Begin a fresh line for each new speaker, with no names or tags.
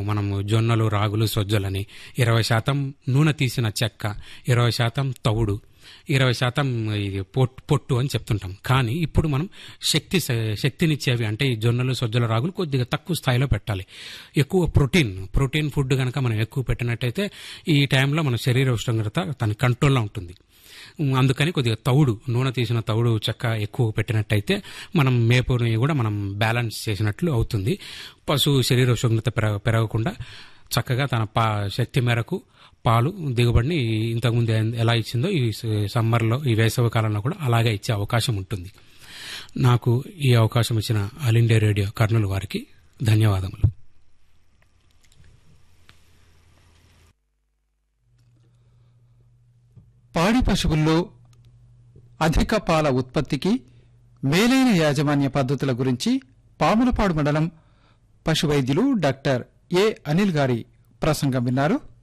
మనము జొన్నలు రాగులు సొజ్జలని ఇరవై శాతం నూనె తీసిన చెక్క ఇరవై శాతం తవుడు ఇరవై శాతం ఇది పొట్- పొట్టు అని చెప్తుంటాం కానీ ఇప్పుడు మనం శక్తి స- శక్తినిచ్చేవి అంటే ఈ జొన్నలు సొజ్జల రాగులు కొద్దిగా తక్కువ స్థాయిలో పెట్టాలి ఎక్కువ ప్రోటీన్ ప్రోటీన్ ఫుడ్ కనుక మనం ఎక్కువ పెట్టినట్టయితే ఈ టైంలో మన శరీర ఉష్ణోగ్రత తన కంట్రోల్లో ఉంటుంది ఉమ్, అందుకని కొద్దిగా తౌడు నూనె తీసిన తౌడు చెక్క ఎక్కువ పెట్టినట్టయితే మనం మేపుని కూడా మనం బ్యాలెన్స్ చేసినట్లు అవుతుంది పశువు శరీర ఉష్ణోగ్రత పెరగ పెరగకుండా చక్కగా తన పా శక్తి మేరకు పాలు దిగుబడిని ఇంతకుముందు ఎ- ఎలా ఇచ్చిందో ఈ స- సమ్మర్లో ఈ వేసవి కాలంలో కూడా అలాగే ఇచ్చే అవకాశం ఉంటుంది నాకు ఈ అవకాశం ఇచ్చిన ఆల్ ఇండియా రేడియో కర్నూలు వారికి ధన్యవాదములు
పాడి పశువుల్లో అధిక పాల ఉత్పత్తికి మేలైన యాజమాన్య పద్ధతుల గురించి పాములపాడు మండలం పశు వైద్యులు డాక్టర్ ఏ అనిల్ గారి ప్రసంగం విన్నారు